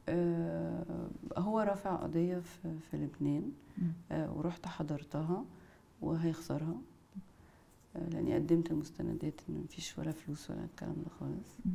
آه، هو رافع قضية في, في لبنان مم. آه، ورحت حضرتها وهيخسرها آه، لاني قدمت المستندات ان مفيش ولا فلوس ولا الكلام ده خالص مم.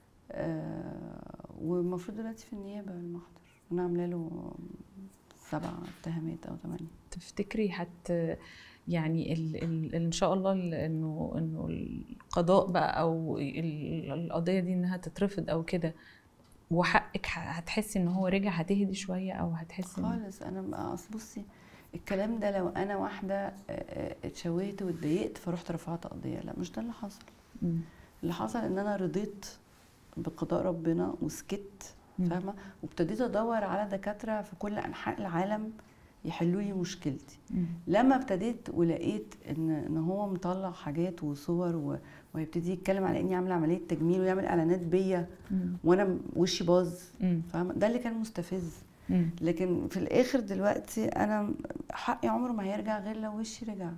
آه، والمفروض دلوقتي في النيابه المحضر انا عامله له سبع اتهامات او ثمانيه تفتكري حت يعني ال ال ان شاء الله ال- انه انه القضاء بقى او ال- القضيه دي انها تترفض او كده وحقك ه- هتحسي ان هو رجع هتهدي شويه او هتحسي إن- خالص انا بقى اصل بصي الكلام ده لو انا واحده آه، آه، اتشوهت واتضايقت فرحت رفعت قضيه لا مش ده اللي حصل مم. اللي حصل ان انا رضيت بقضاء ربنا وسكت مم. فاهمه وابتديت ادور على دكاتره في كل انحاء العالم يحلوا لي مشكلتي مم. لما ابتديت ولقيت ان ان هو مطلع حاجات وصور و- ويبتدي يتكلم على اني عامله عمليه تجميل ويعمل اعلانات بيا مم. وانا م- وشي باظ مم. فاهمه ده اللي كان مستفز مم. لكن في الاخر دلوقتي انا حقي عمره ما هيرجع غير لو وشي رجع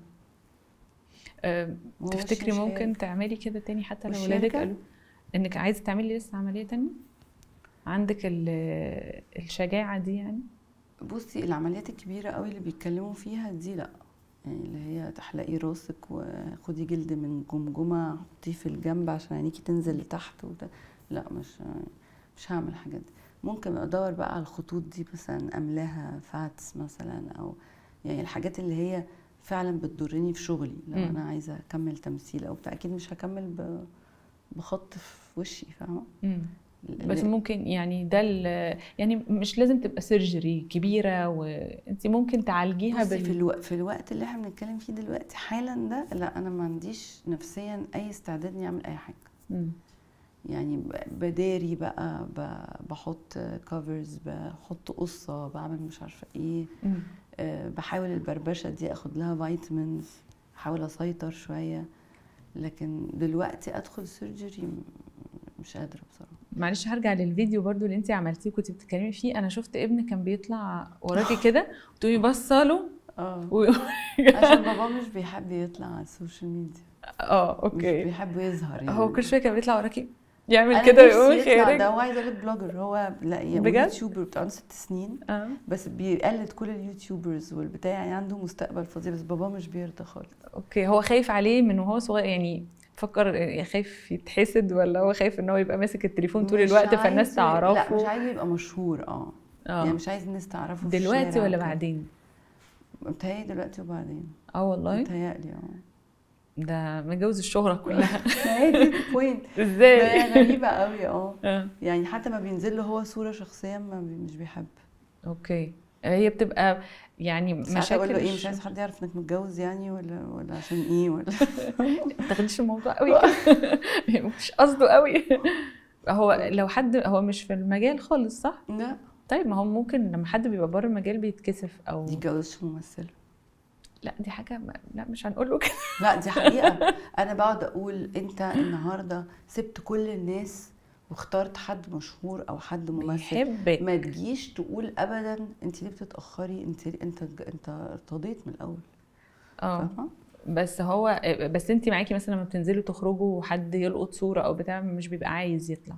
أه، ما هو وشي تفتكري مش ممكن هيرجع. تعملي كده تاني حتى لو وشي ولادك يرجع؟ قالوا انك عايزه تعملي لسه عمليه تانية عندك ال- الشجاعه دي يعني بصي العمليات الكبيره قوي اللي بيتكلموا فيها دي لا يعني اللي هي تحلقي راسك وخدي جلد من جمجمه حطيه في الجنب عشان عينيكي تنزل لتحت وده لا مش مش هعمل الحاجات دي ممكن ادور بقى على الخطوط دي مثلا املاها فاتس مثلا او يعني الحاجات اللي هي فعلا بتضرني في شغلي لو مم. انا عايزه اكمل تمثيل او بتاع اكيد مش هكمل ب- بخط في وشي فاهمه مم. بس ل- ممكن يعني ده ال- يعني مش لازم تبقى سيرجري كبيره وانت ممكن تعالجيها بصي في بال الوقت في الوقت اللي احنا بنتكلم فيه دلوقتي حالا ده لا انا ما عنديش نفسيا اي استعداد اني اعمل اي حاجه مم. يعني ب- بداري بقى ب- بحط كفرز بحط قصه بعمل مش عارفه ايه مم. أه بحاول البربشه دي اخد لها فيتامينز احاول اسيطر شويه لكن دلوقتي ادخل سيرجري م- مش قادره بصراحه معلش هرجع للفيديو برضو اللي انت عملتيه كنت بتتكلمي فيه انا شفت ابن كان بيطلع وراكي كده وتقومي باصه له اه و... عشان بابا مش بيحب يطلع على السوشيال ميديا اه مش اوكي بيحب يظهر يعني هو كل شويه كان بيطلع وراكي يعمل انا كده نفسي ويقوم يطلع خارج ده هو عايز اقول لك بلوجر هو لا يعني بجد؟ يوتيوبر بتاع عنده ست سنين اه بس بيقلد كل اليوتيوبرز والبتاع يعني عنده مستقبل فظيع بس بابا مش بيرضى خالص اوكي هو خايف عليه من وهو صغير يعني فكر خايف يتحسد ولا هو خايف ان هو يبقى ماسك التليفون طول مش الوقت فالناس عايز- لا تعرفه مش عايز يبقى مشهور اه يعني اه مش عايز الناس تعرفه في دلوقتي الشارع ولا وكده. بعدين متهيألي دلوقتي وبعدين اه والله متهيألي اه ده متجوز الشهرة كلها ما هي دي البوينت ازاي هي غريبة قوي اه آه. يعني حتى ما بينزل له هو صورة شخصيا ما بي مش بيحب اوكي هي بتبقى يعني ساعات اقول مشاكل له ايه مش عايز الش- حد يعرف انك متجوز يعني ولا ولا عشان ايه ولا ما تاخديش الموضوع قوي كده مش قصده قوي هو لو حد هو مش في المجال خالص صح لا طيب ما هو ممكن لما حد بيبقى بره المجال بيتكسف او دي جوزش ممثلة لا دي حاجه ما... لا مش هنقول له كده لا دي حقيقة أنا بقعد أقول أنت النهاردة سبت كل الناس واخترت حد مشهور أو حد ممثل بيحبك ما تجيش تقول أبدا أنت ليه بتتأخري أنت أنت أنت ارتضيت من الأول اه فاهمة؟ بس هو بس انت معاكي مثلا لما بتنزلوا تخرجوا وحد يلقط صوره او بتاع مش بيبقى عايز يطلع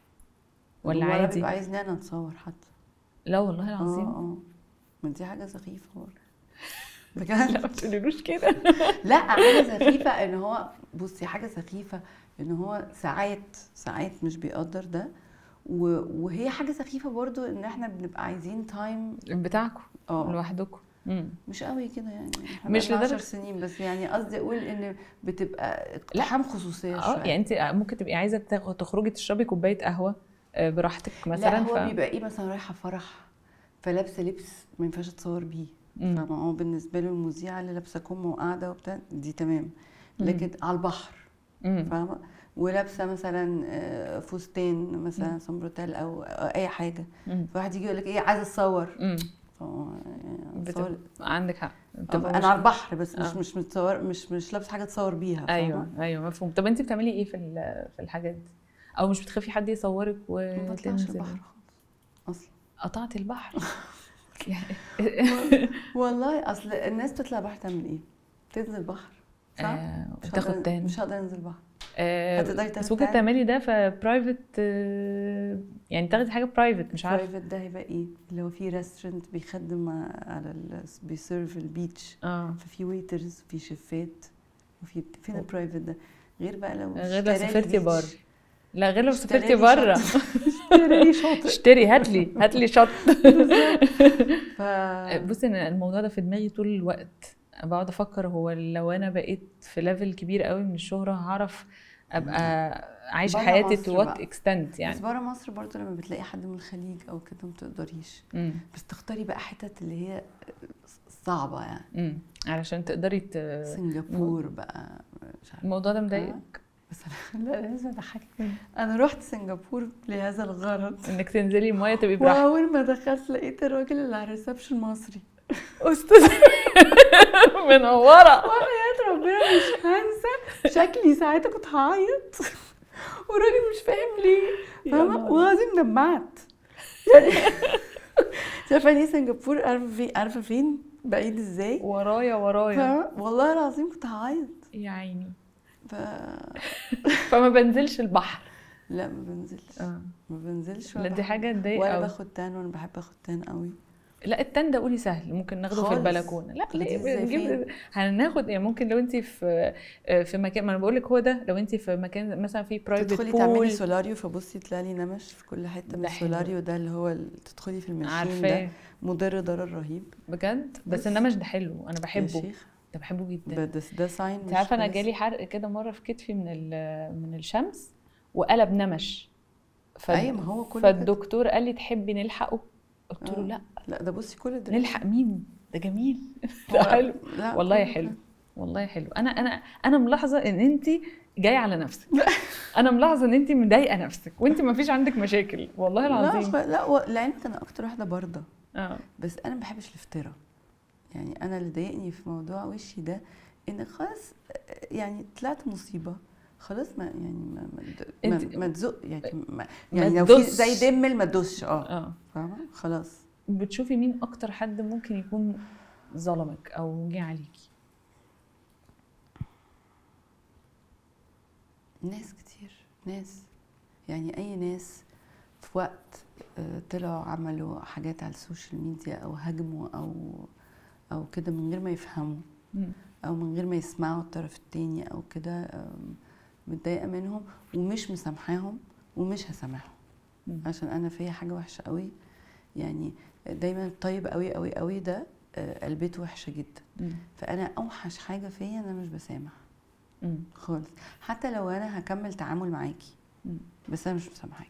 ولا ولا عادي بيبقى عايزني أنا أتصور حتى لا والله اه العظيم اه ما دي حاجة سخيفة برضه لا بجد ما تقوليلوش كده لا حاجة سخيفة إن هو بصي حاجة سخيفة إن هو ساعات ساعات مش بيقدر ده و- وهي حاجة سخيفة برضو إن إحنا بنبقى عايزين تايم بتاعكم اه لوحدكم امم مش قوي كده يعني إحنا مش بقالنا لدرجة- 10 سنين بس يعني قصدي اقول ان بتبقى اقتحام خصوصيه شويه اه يعني انت ممكن تبقي عايزه تاخ- تخرجي تشربي كوبايه قهوه آه، براحتك مثلا لا هو ف... بيبقى ايه مثلا رايحه فرح فلابسه لبس ما ينفعش اتصور بيه مم. فاهمه هو بالنسبه له المذيعه اللي لابسه كم وقاعده وبتاع دي تمام لكن على البحر مم. فاهمه ولابسه مثلا آه، فستان مثلا سمبروتال او أو اي حاجه مم. فواحد يجي يقول لك ايه عايزه اتصور مم. فهو يعني بتبقى أتصور- عندك حق آه، بتبقى انا مش- على البحر بس مش آه. مش متصور مش مش لابسه حاجه تصور بيها فاهمة؟ ايوه ايوه مفهوم طب انت بتعملي ايه في ال- في الحاجات دي او مش بتخافي حد يصورك ما بطلعش وتنزل البحر خالص اصلا قطعت البحر يعني والله اصل الناس بتطلع بحر تعمل ايه؟ تنزل بحر صح؟ آه، مش بتاخد هقدر- تان مش هقدر انزل بحر آه، هتقدري بس تاخدي ممكن تعب؟ تعملي ده في برايفت يعني تاخدي حاجه برايفت مش عارفه برايفت ده هيبقى ايه اللي هو في ريستورنت بيخدم على ال... بيسيرف البيتش اه ففي ويترز في شيفات وفي فين البرايفت ده غير بقى لو غير لو اشترالي سافرتي بيتش. بره لا غير لو اشترالي سافرتي بره شط. اشترالي شاطئ اشتري هات لي هات لي شط ف بصي انا الموضوع ده في دماغي طول الوقت بقعد افكر هو لو انا بقيت في ليفل كبير قوي من الشهره هعرف ابقى عايشه بره حياتي مصر تو وات بقى. اكستنت بس يعني بره مصر برضه لما بتلاقي حد من الخليج او كده ما تقدريش امم بس تختاري بقى حتت اللي هي صعبة يعني امم علشان تقدري ت... سنغافور بقى مش عارفة الموضوع ده مضايقك بس انا لا لازم اضحكك انا رحت سنغافور لهذا الغرض انك تنزلي الميه تبقي براحتك واول ما دخلت لقيت الراجل اللي على الريسبشن مصري استاذ منوره وحياة ربنا مش هنسى شكلي ساعتها كنت هعيط والراجل مش فاهم ليه يا فاهمة نهار. ولازم دمعت يعني انت عارفة ليه سنغافور عارفة فين عارفة فين بعيد ازاي ورايا ورايا فاهمة والله العظيم كنت هعيط يا عيني ف... فما بنزلش البحر لا ما بنزلش اه ما بنزلش لا ولا دي بح- حاجه تضايق ولا قوي باخد تان وانا بحب اخد تان قوي لا التان ده قولي سهل ممكن ناخده في خالص. البلكونه لا خديه ليه ازاي بنجيب هناخد يعني ممكن لو انت في في مكان ما انا بقول لك هو ده لو انت في مكان مثلا في برايفت تدخلي تعملي بول سولاريو فبصي يطلع لي نمش في كل حته من ده حلو. السولاريو ده اللي هو ال- تدخلي في المشين عارفاه ده مضر ضرر رهيب بجد بس بس. النمش ده حلو انا يا بحبه شيخ ده بحبه جدا ده ده ساين انت عارفه انا جالي حرق كده مره في كتفي من ال- من الشمس وقلب نمش فالد- ايوه ما هو كله كده. فالدكتور قال لي تحبي نلحقه قلت له آه. لا لا ده بصي كل ده نلحق مين ده جميل هو- ده حلو لا والله كله حلو كده. والله حلو انا انا انا ملاحظه ان انت جايه على نفسك انا ملاحظه ان انت مضايقه نفسك وانت ما فيش عندك مشاكل والله لا العظيم خ- لا و- لعلمك انا اكتر واحده برضه اه بس انا ما بحبش الافتراء يعني انا اللي ضايقني في موضوع وشي ده ان خلاص يعني طلعت مصيبه خلاص ما يعني ما ما, انت- ما, ما تزق يعني ما ما يعني لو في تدوسش. زي دمل ما تدوسش اه اه فاهمه خلاص بتشوفي مين اكتر حد ممكن يكون ظلمك او جه عليكي ناس كتير ناس يعني اي ناس في وقت آه، طلعوا عملوا حاجات على السوشيال ميديا او هاجموا او او كده من غير ما يفهموا مم. او من غير ما يسمعوا الطرف التاني او كده آم، متضايقه منهم ومش مسامحاهم ومش هسامحهم مم. عشان انا فيا حاجه وحشه قوي يعني دايما الطيب قوي قوي قوي ده آه، قلبته وحشه جدا مم. فانا اوحش حاجه فيا انا مش بسامح مم. خالص حتى لو انا هكمل تعامل معاكي مم. بس انا مش مسامحاكي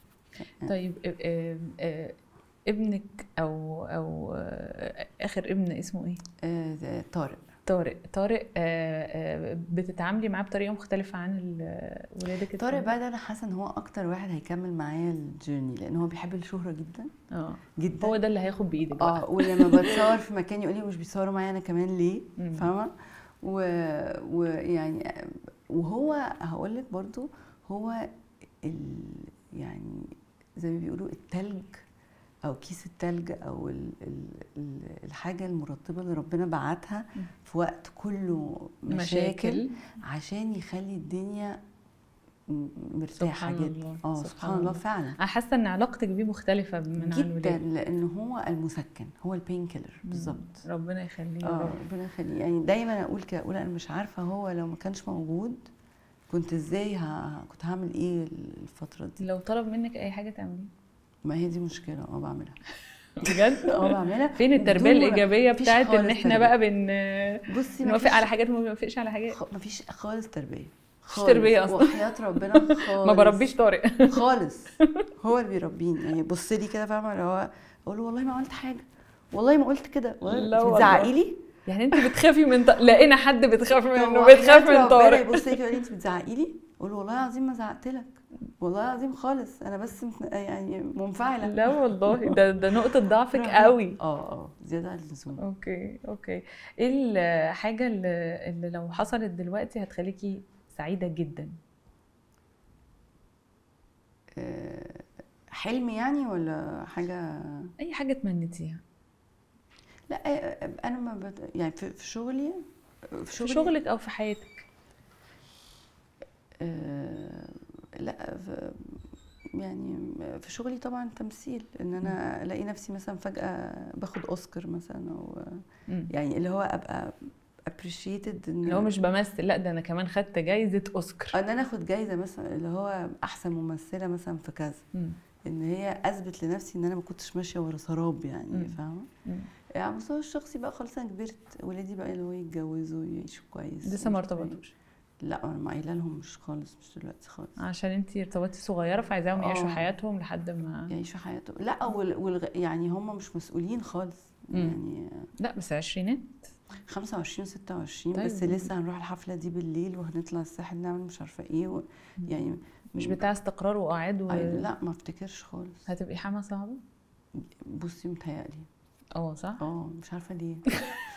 طيب آه، آه، آه، ابنك او او آه، اخر ابن اسمه ايه آه، ده طارق طارق طارق آه، آه، بتتعاملي معاه بطريقه مختلفه عن ال- ولادك طارق التانيين؟ بقى ده انا حاسه ان هو اكتر واحد هيكمل معايا الجيرني لان هو بيحب الشهره جدا اه جدا هو ده اللي هياخد بايدك بقى اه ولما بتصور في مكان يقول لي مش بيصوروا معايا انا كمان ليه مم. فاهمه و- ويعني وهو هقول لك برضو هو ال يعني زي ما بيقولوا التلج او كيس التلج او ال ال ال الحاجه المرطبه اللي ربنا بعتها مم. في وقت كله مشاكل, مشاكل عشان يخلي الدنيا م- مرتاحه سبحان جدا الله، اه سبحان سبحان الله الله. فعلا انا حاسه ان علاقتك بيه مختلفه من عن جدا الولاد لان هو المسكن هو البين كيلر بالظبط ربنا يخليه يا اه رب. ربنا يخليه يعني دايما اقول كده اقول انا مش عارفه هو لو ما كانش موجود كنت ازاي ه... كنت هعمل ايه الفتره دي لو طلب منك اي حاجه تعمليه ما هي دي مشكله اه بعملها بجد اه بعملها فين التربيه بدون- الايجابيه مفيش بتاعت ان خالص احنا تربية. بقى بن بصي نوافق مفيش- على حاجات وما بنوافقش على حاجات خ... مفيش خالص تربيه مفيش تربية أصلاً. وحياه ربنا خالص ما بربيش طارق خالص هو اللي بيربيني يعني بص لي كده فاهمه اللي هو اقول له والله ما عملت حاجه والله ما قلت كده والله لا انت والله. بتزعقي لي يعني انت بتخافي من ط... لقينا حد بتخاف منه طب بتخاف وحياة من ربنا طارق يبص لي كده يقول لي انت بتزعقي لي اقول له والله العظيم ما زعقت لك والله العظيم خالص انا بس مت- يعني منفعله لا والله ده ده نقطه ضعفك رهيب. قوي اه اه زياده عن اللزوم اوكي اوكي ايه الحاجه اللي, اللي لو حصلت دلوقتي هتخليكي سعيده جدا آه، حلم يعني ولا حاجه اي حاجه تمنيتيها لا آه، انا ما بت... يعني في في شغلي في في شغلي شغلك او في حياتك آه، لا في يعني في شغلي طبعا تمثيل ان انا الاقي نفسي مثلا فجاه باخد اوسكار مثلا او مم. يعني اللي هو ابقى appreciated ان اللي هو مش بمثل لا ده انا كمان خدت جايزه اوسكار ان انا اخد جايزه مثلا اللي هو احسن ممثله مثلا في كذا مم. ان هي اثبت لنفسي ان انا ما كنتش ماشيه ورا سراب يعني مم. فاهمه مم. يعني على المستوى الشخصي بقى خلاص انا كبرت ولادي بقى اللي هو يتجوزوا ويعيشوا كويس لسه ما ومش عارفة إيه. ارتبطوش لا انا ما قايله لهم مش خالص مش دلوقتي خالص عشان انتي ارتبطتي صغيره فعايزاهم يعيشوا آه. حياتهم لحد ما يعيشوا حياتهم لا وال... والغ... يعني هم مش مسؤولين خالص مم. يعني لا بس عشرينات 25 26 طيب. بس لسه هنروح الحفله دي بالليل وهنطلع الساحل نعمل مش عارفه ايه و... يعني مش بتاع استقرار وقعد و... أي- لا ما افتكرش خالص هتبقي حما صعبه بصي متهيألي اه صح اه مش عارفه ليه